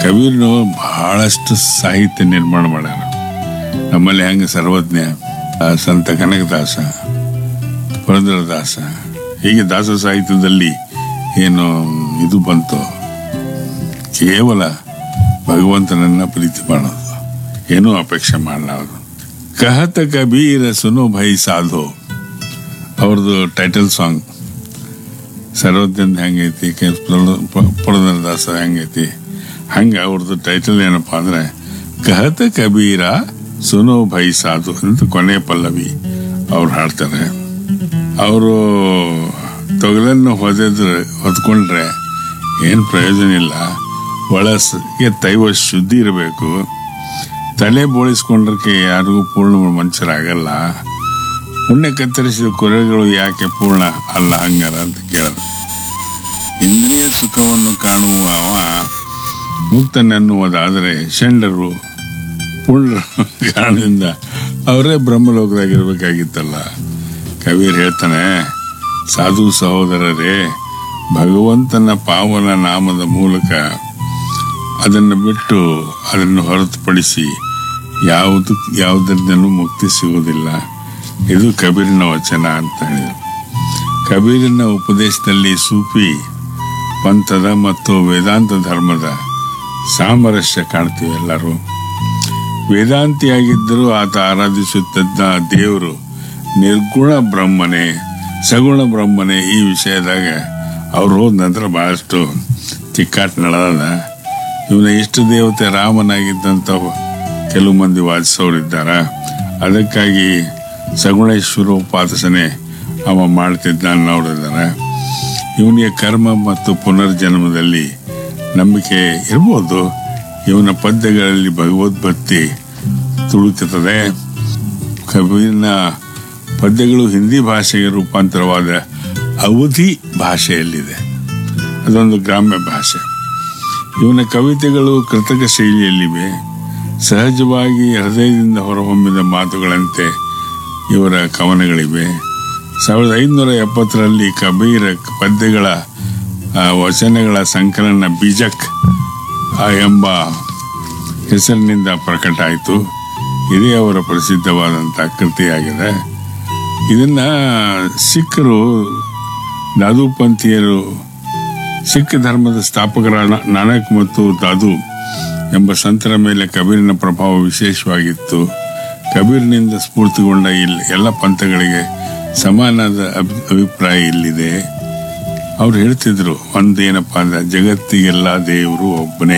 ಕಬೀರ್ನು ಬಹಳಷ್ಟು ಸಾಹಿತ್ಯ ನಿರ್ಮಾಣ ಮಾಡ್ಯಾರ ನಮ್ಮಲ್ಲಿ ಹೆಂಗೆ ಸರ್ವಜ್ಞ ಆ, ಸಂತ ಕನಕದಾಸ ಪುರಂದರದಾಸ ಹೀಗೆ ದಾಸ ಸಾಹಿತ್ಯದಲ್ಲಿ ಏನು ಇದು ಬಂತು ಕೇವಲ ಭಗವಂತನನ್ನ ಪ್ರೀತಿ ಮಾಡೋದು ಏನೂ ಅಪೇಕ್ಷೆ ಮಾಡಲಾರದು ಕಹತ ಕಬೀರ ಸುನು ಭೈ ಸಾಧು ಅವ್ರದ್ದು ಟೈಟಲ್ ಸಾಂಗ್ ಸರ್ವಜ್ಞಂದ ಹೆಂಗೈತಿ ಕೆ ಪುರಂದರದಾಸ ಹೆಂಗೈತಿ ಹಂಗೆ ಅವ್ರದ್ದು ಟೈಟಲ್ ಏನಪ್ಪಾ ಅಂದ್ರೆ ಕಹತ ಕಬೀರ ಸುನೋ ಭೈ ಸಾಧು ಅಂತ ಕೊನೆಯ ಪಲ್ಲವಿ ಅವ್ರು ಹಾಡ್ತಾರೆ ಅವರು ತೊಗಲನ್ನು ಹೊದೆದ್ರೆ ಹೊದ್ಕೊಂಡ್ರೆ ಏನು ಪ್ರಯೋಜನ ಇಲ್ಲ ಒಳಗೆ ತೈವ ಶುದ್ಧಿ ಇರಬೇಕು ತಲೆ ಬೋಳಿಸ್ಕೊಂಡ್ರಕ್ಕೆ ಯಾರಿಗೂ ಪೂರ್ಣ ಮನುಷ್ಯರಾಗಲ್ಲ ಪುಣ್ಯ ಕತ್ತರಿಸಿದ ಕೊರೆಗಳು ಯಾಕೆ ಪೂರ್ಣ ಅಲ್ಲ ಹಂಗಾರ ಅಂತ ಕೇಳಿದ್ರು ಇಂದ್ರಿಯ ಸುಖವನ್ನು ಕಾಣುವ ಅವ ಮುಕ್ತನೆನ್ನುವುದಾದರೆ ಷಂಡರು ಪೂರ್ಣ ಕಾರಣದಿಂದ ಅವರೇ ಬ್ರಹ್ಮಲೋಕದಾಗಿರ್ಬೇಕಾಗಿತ್ತಲ್ಲ ಕಬೀರ್ ಹೇಳ್ತಾನೆ ಸಾಧು ಸಹೋದರರೇ ಭಗವಂತನ ಪಾವನ ನಾಮದ ಮೂಲಕ ಅದನ್ನು ಬಿಟ್ಟು ಅದನ್ನು ಹೊರತುಪಡಿಸಿ ಯಾವುದು ಯಾವುದರಿಂದಲೂ ಮುಕ್ತಿ ಸಿಗುವುದಿಲ್ಲ ಇದು ಕಬೀರಿನ ವಚನ ಅಂತ ಹೇಳಿದರು ಕಬೀರಿನ ಉಪದೇಶದಲ್ಲಿ ಸೂಫಿ ಪಂಥದ ಮತ್ತು ವೇದಾಂತ ಧರ್ಮದ ಸಾಮರಸ್ಯ ಕಾಣ್ತೀವಿ ಎಲ್ಲರೂ ವೇದಾಂತಿಯಾಗಿದ್ದರೂ ಆತ ಆರಾಧಿಸುತ್ತಿದ್ದ ದೇವರು ನಿರ್ಗುಣ ಬ್ರಹ್ಮನೇ ಸಗುಣ ಬ್ರಹ್ಮನೇ ಈ ವಿಷಯದಾಗ ಅವ್ರು ಹೋದ ನಂತರ ಬಹಳಷ್ಟು ಚಿಕ್ಕಾಟ ನಡೆದ ಇವನ ಇಷ್ಟ ದೇವತೆ ರಾಮನಾಗಿದ್ದಂಥ ಕೆಲವು ಮಂದಿ ವಾದಿಸೋರಿದ್ದಾರ ಅದಕ್ಕಾಗಿ ಸಗುಣೇಶ್ವರ ಉಪಾಸನೆ ಅವ ಮಾಡ್ತಿದ್ದ ನೋಡಿದಾರೆ ಇವನಿಗೆ ಕರ್ಮ ಮತ್ತು ಪುನರ್ಜನ್ಮದಲ್ಲಿ ನಂಬಿಕೆ ಇರ್ಬೋದು ಇವನ ಪದ್ಯಗಳಲ್ಲಿ ಭಗವದ್ಭಕ್ತಿ ತುಳುಕುತ್ತದೆ ಕಬೀರ್ನ ಪದ್ಯಗಳು ಹಿಂದಿ ಭಾಷೆಗೆ ರೂಪಾಂತರವಾದ ಅವಧಿ ಭಾಷೆಯಲ್ಲಿದೆ ಅದೊಂದು ಗ್ರಾಮ್ಯ ಭಾಷೆ ಇವನ ಕವಿತೆಗಳು ಕೃತಕ ಶೈಲಿಯಲ್ಲಿವೆ ಸಹಜವಾಗಿ ಹೃದಯದಿಂದ ಹೊರಹೊಮ್ಮಿದ ಮಾತುಗಳಂತೆ ಇವರ ಕವನಗಳಿವೆ ಸಾವಿರದ ಐದುನೂರ ಎಪ್ಪತ್ತರಲ್ಲಿ ಕಬೀರ ಪದ್ಯಗಳ ಆ, ವಚನಗಳ ಸಂಕಲನ ಬೀಜಕ್ ಆ, ಎಂಬ ಹೆಸರಿನಿಂದ ಪ್ರಕಟ ಆಯಿತು ಇದೇ ಅವರ ಪ್ರಸಿದ್ಧವಾದಂಥ ಕೃತಿಯಾಗಿದೆ ಇದನ್ನ ಸಿಖ್ರು ದಾದು ಪಂಥೀಯರು ಸಿಖ್ ಧರ್ಮದ ಸ್ಥಾಪಕರಾದ ನಾನಕ್ ಮತ್ತು ದಾದು ಎಂಬ ಸಂತರ ಮೇಲೆ ಕಬೀರಿನ ಪ್ರಭಾವ ವಿಶೇಷವಾಗಿತ್ತು ಕಬೀರ್ನಿಂದ ಸ್ಫೂರ್ತಿಗೊಂಡ ಇಲ್ಲಿ ಎಲ್ಲ ಪಂಥಗಳಿಗೆ ಸಮಾನದ ಅಭಿ- ಅಭಿಪ್ರಾಯ ಇಲ್ಲಿದೆ ಅವ್ರು ಹೇಳ್ತಿದ್ರು ಒಂದೇನಪ್ಪ ಅಂದ್ರೆ ಜಗತ್ತಿಗೆಲ್ಲ ದೇವರು ಒಬ್ಬನೇ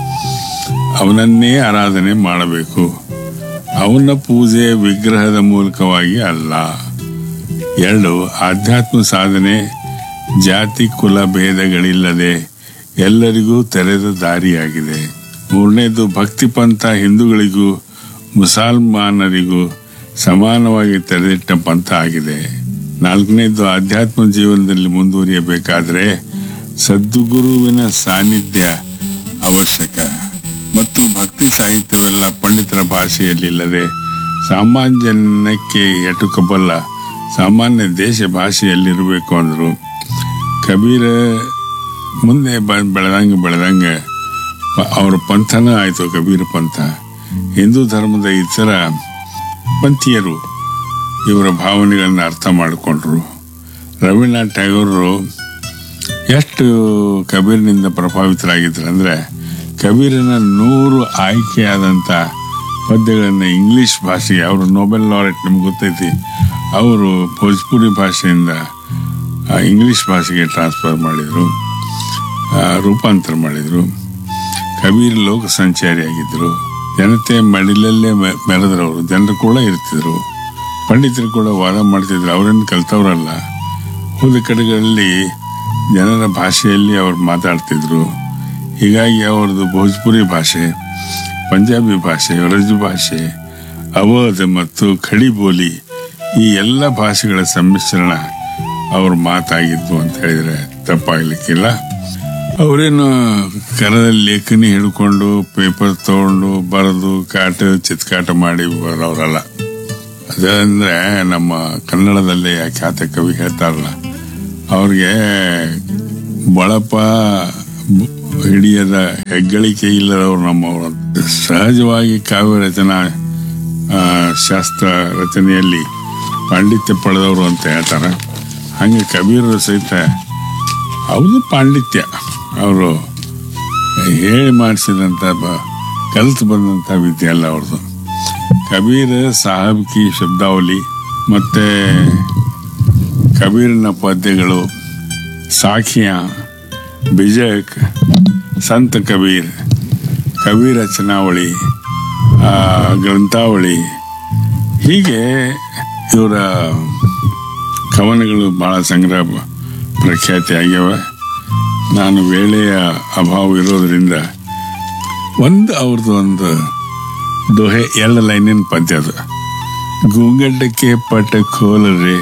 ಅವನನ್ನೇ ಆರಾಧನೆ ಮಾಡಬೇಕು ಅವನ ಪೂಜೆ ವಿಗ್ರಹದ ಮೂಲಕವಾಗಿ ಅಲ್ಲ ಎರಡು ಆಧ್ಯಾತ್ಮ ಸಾಧನೆ ಜಾತಿ ಕುಲ ಭೇದಗಳಿಲ್ಲದೆ ಎಲ್ಲರಿಗೂ ತೆರೆದ ದಾರಿಯಾಗಿದೆ ಮೂರನೇದು ಭಕ್ತಿ ಪಂಥ ಹಿಂದೂಗಳಿಗೂ ಮುಸಲ್ಮಾನರಿಗೂ ಸಮಾನವಾಗಿ ತೆರೆದಿಟ್ಟ ಪಂಥ ಆಗಿದೆ ನಾಲ್ಕನೇದು ಆಧ್ಯಾತ್ಮ ಜೀವನದಲ್ಲಿ ಮುಂದುವರಿಯಬೇಕಾದ್ರೆ ಸದ್ಗುರುವಿನ ಸಾನ್ನಿಧ್ಯ ಅವಶ್ಯಕ ಮತ್ತು ಭಕ್ತಿ ಸಾಹಿತ್ಯವೆಲ್ಲ ಪಂಡಿತರ ಭಾಷೆಯಲ್ಲಿಲ್ಲದೆ ಸಾಮಾನ್ಯಕ್ಕೆ ಎಟುಕಬಲ್ಲ ಸಾಮಾನ್ಯ ದೇಶ ಭಾಷೆಯಲ್ಲಿರಬೇಕು ಅಂದರು ಕಬೀರ ಮುಂದೆ ಬ- ಬೆಳೆದಂಗೆ ಬೆಳೆದಂಗೆ ಪ- ಅವರ ಪಂಥನ ಆಯಿತು ಕಬೀರ ಪಂಥ ಹಿಂದೂ ಧರ್ಮದ ಇತರ ಪಂಥೀಯರು ಇವರ ಭಾವನೆಗಳನ್ನ ಅರ್ಥ ಮಾಡಿಕೊಂಡ್ರು ರವೀಂದ್ರನಾಥ್ ಟ್ಯಾಗೋರರು ಎಷ್ಟು ಕಬೀರ್ನಿಂದ ಪ್ರಭಾವಿತರಾಗಿದ್ರು ಅಂದರೆ ಕಬೀರನ ನೂರು ಆಯ್ಕೆಯಾದಂಥ ಪದ್ಯಗಳನ್ನು ಇಂಗ್ಲಿಷ್ ಭಾಷೆಗೆ ಅವರು ನೊಬೆಲ್ ಲಾರೆಟ್ ನಿಮ್ಗೆ ಗೊತ್ತೈತಿ ಅವರು ಭೋಜ್ಪುರಿ ಭಾಷೆಯಿಂದ ಆ, ಇಂಗ್ಲಿಷ್ ಭಾಷೆಗೆ ಟ್ರಾನ್ಸ್ಫರ್ ಮಾಡಿದರು ರೂಪಾಂತರ ಮಾಡಿದರು ಕಬೀರ್ ಲೋಕ ಸಂಚಾರಿಯಾಗಿದ್ದರು ಜನತೆ ಮಡಿಲಲ್ಲೇ ಮೆ- ಮೆರೆದ್ರವರು ಜನರು ಕೂಡ ಇರ್ತಿದ್ರು ಪಂಡಿತರು ಕೂಡ ವಾದ ಮಾಡ್ತಿದ್ರು ಅವರನ್ನು ಕಲ್ತವ್ರಲ್ಲ ಹೋದ ಕಡೆಗಳಲ್ಲಿ ಜನರ ಭಾಷೆಯಲ್ಲಿ ಅವ್ರು ಮಾತಾಡ್ತಿದ್ರು ಹೀಗಾಗಿ ಅವ್ರದ್ದು ಭೋಜ್ಪುರಿ ಭಾಷೆ ಪಂಜಾಬಿ ಭಾಷೆ ರಜು ಭಾಷೆ ಅವಧ್ ಮತ್ತು ಖಡಿ ಬೋಲಿ ಈ ಎಲ್ಲ ಭಾಷೆಗಳ ಸಮ್ಮಿಶ್ರಣ ಅವ್ರ ಮಾತಾಗಿದ್ದು ಅಂತ ಹೇಳಿದ್ರೆ ತಪ್ಪಾಗ್ಲಿಕ್ಕಿಲ್ಲ ಅವರೇನು ಕರದಲ್ಲಿ ಲೇಖನಿ ಹಿಡ್ಕೊಂಡು ಪೇಪರ್ ತಗೊಂಡು ಬರೆದು ಕಾಟ ಚಿತ್ಕಾಟ ಮಾಡಿ ಬರೋರಲ್ಲ ಅದಂದ್ರೆ ನಮ್ಮ ಕನ್ನಡದಲ್ಲಿ ಆ ಖ್ಯಾತ ಕವಿ ಹೇಳ್ತಾರಲ್ಲ ಅವ್ರಿಗೆ ಬಳಪ ಬ- ಹಿಡಿಯದ ಹೆಗ್ಗಳಿಕೆ ಇಲ್ಲದವರು ನಮ್ಮವರು ಸಹಜವಾಗಿ ಕಾವ್ಯ ರಚನಾ ಆ, ಶಾಸ್ತ್ರ ರಚನೆಯಲ್ಲಿ ಪಾಂಡಿತ್ಯ ಪಡೆದವರು ಅಂತ ಹೇಳ್ತಾರೆ ಹಂಗೆ ಕಬೀರರು ಸಹಿತ ಅವ್ರದ್ದು ಪಾಂಡಿತ್ಯ ಅವರು ಹೇಳಿ ಮಾಡಿಸಿದಂಥ ಬ ಕಲಿತು ಬಂದಂಥ ವಿದ್ಯೆ ಅಲ್ಲ ಅವ್ರದ್ದು ಕಬೀರ್ ಸಾಹಬ್ ಕಿ ಶಬ್ದಾವಲಿ ಮತ್ತು ಕಬೀರನ ಪದ್ಯಗಳು ಸಾಖಿಯ ಬಿಜಕ್ ಸಂತ ಕಬೀರ್ ಕವಿ ರಚನಾವಳಿ ಆ, ಗ್ರಂಥಾವಳಿ ಹೀಗೆ ಇವರ ಕವನಗಳು ಬಹಳ ಸಂಗ್ರಹ ಪ್ರಖ್ಯಾತಿ ಆಗ್ಯಾವ ನಾನು ವೇಳೆಯ ಅಭಾವ ಇರೋದ್ರಿಂದ ಒಂದು ಅವ್ರದ್ದು ಒಂದು ದೊಹೆ ಎರಡು ಲೈನಿನ ಪದ್ಯ ಅದು ಗೂಂಗಡ್ಡಕ್ಕೆ ಪಟ ಖೋಲರೆ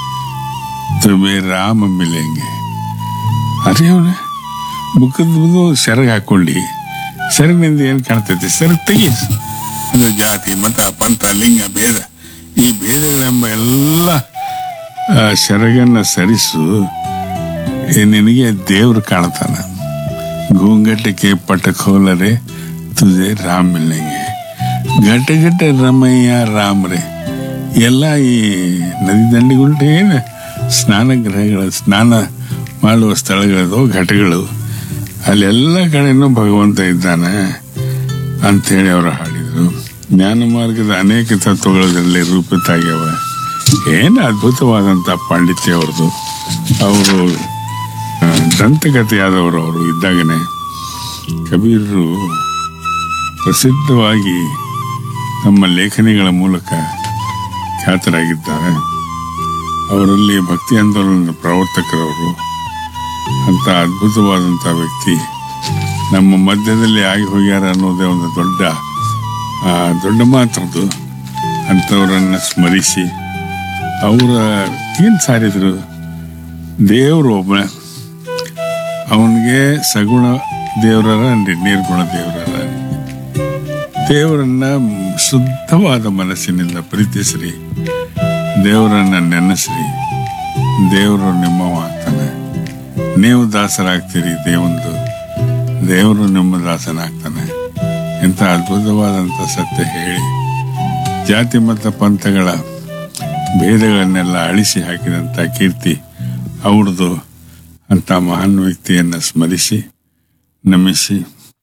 ತುಮೆ ರಾಮ ಮಿಲೆಂಗೆ ಅದೇ ಅವನ ಮುಖದ ಮುಂದೆ ಸೆರಗ್ ಹಾಕೊಂಡು ಸೆರಗಿನಿಂದ ಏನು ಕಾಣ್ತೈತಿ ಸೆರಗ್ ತೆಗಿ ಅಂದ್ರೆ ಜಾತಿ ಮತ ಪಂಥ ಲಿಂಗ ಭೇದ ಈ ಭೇದಗಳೆಂಬ ಎಲ್ಲ ಆ, ಸೆರಗನ್ನ ಸರಿಸು ಈ ನಿನಗೆ ದೇವ್ರು ಕಾಣ್ತಾನ ಗೂಂಗಟ್ಟಕ್ಕೆ ಪಟ ಖೋಲರೆ ತುಜೆ ರಾಮ್ ಮಿಲ್ನಂಗೆ ಗಟ್ಟ ಗಟ್ಟ ರಮಯ್ಯ ರಾಮ್ರೆ ಎಲ್ಲ ಈ ನದಿ ದಂಡೆಗುಂಟೆ ಏನು ಸ್ನಾನಗೃಹಗಳು ಸ್ನಾನ ಮಾಡುವ ಸ್ಥಳಗಳದು ಘಟಗಳು ಅಲ್ಲೆಲ್ಲ ಕಡೆನೂ ಭಗವಂತ ಇದ್ದಾನೆ ಅಂಥೇಳಿ ಅವರು ಹಾಡಿದರು ಜ್ಞಾನ ಮಾರ್ಗದ ಅನೇಕ ತತ್ವಗಳಲ್ಲಿ ರೂಪಿತ ಆಗ್ಯಾವ ಏನು ಅದ್ಭುತವಾದಂಥ ಪಾಂಡಿತ್ಯ ಅವ್ರದ್ದು ಅವರು ಆ, ದಂತಕಥೆಯಾದವರು ಅವರು ಇದ್ದಾಗನೇ ಕಬೀರರು ಪ್ರಸಿದ್ಧವಾಗಿ ತಮ್ಮ ಲೇಖನಿಗಳ ಮೂಲಕ ಖ್ಯಾತರಾಗಿದ್ದಾರೆ ಅವರಲ್ಲಿ ಭಕ್ತಿ ಆಂದೋಲನದ ಪ್ರವರ್ತಕರವರು ಅಂತ ಅದ್ಭುತವಾದಂಥ ವ್ಯಕ್ತಿ ನಮ್ಮ ಮಧ್ಯದಲ್ಲಿ ಆಗಿ ಹೋಗ್ಯಾರ ಅನ್ನೋದೇ ಒಂದು ದೊಡ್ಡ ಆ, ದೊಡ್ಡ ಮಾತದು ಅಂಥವರನ್ನು ಸ್ಮರಿಸಿ ಅವರ ಏನು ಸಾರಿದ್ರು ದೇವರು ಒಬ್ಬ ಅವನಿಗೆ ಸಗುಣ ದೇವರರ ನಿರ್ಗುಣ ದೇವರರ ದೇವರನ್ನ ಶುದ್ಧವಾದ ಮನಸ್ಸಿನಿಂದ ಪ್ರೀತಿಸ್ರಿ ದೇವರನ್ನ ನೆನೆಸ್ರಿ ದೇವರು ನಿಮ್ಮವ ಆಗ್ತಾನೆ ನೀವು ದಾಸರಾಗ್ತೀರಿ ದೇವಂದು ದೇವರು ನಿಮ್ಮ ದಾಸನಾಗ್ತಾನೆ ಇಂಥ ಅದ್ಭುತವಾದಂಥ ಸತ್ಯ ಹೇಳಿ ಜಾತಿ ಮತ್ತು ಪಂಥಗಳ ಭೇದಗಳನ್ನೆಲ್ಲ ಅಳಿಸಿ ಹಾಕಿದಂಥ ಕೀರ್ತಿ ಅವ್ರದ್ದು ಅಂತ ಮಹಾನ್ ವ್ಯಕ್ತಿಯನ್ನು ಸ್ಮರಿಸಿ ನಮಿಸಿ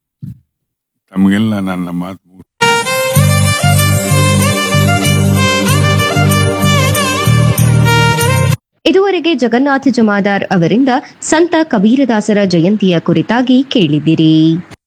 ತಮಗೆಲ್ಲ ನನ್ನ ಮಾತು ಮುಗಿಸ್ತೇನೆ. ಇದುವರೆಗೆ ಜಗನ್ನಾಥ ಜಮಾದಾರ್ ಅವರಿಂದ ಸಂತ ಕಬೀರದಾಸರ ಜಯಂತಿಯ ಕುರಿತಾಗಿ ಕೇಳಿದಿರಿ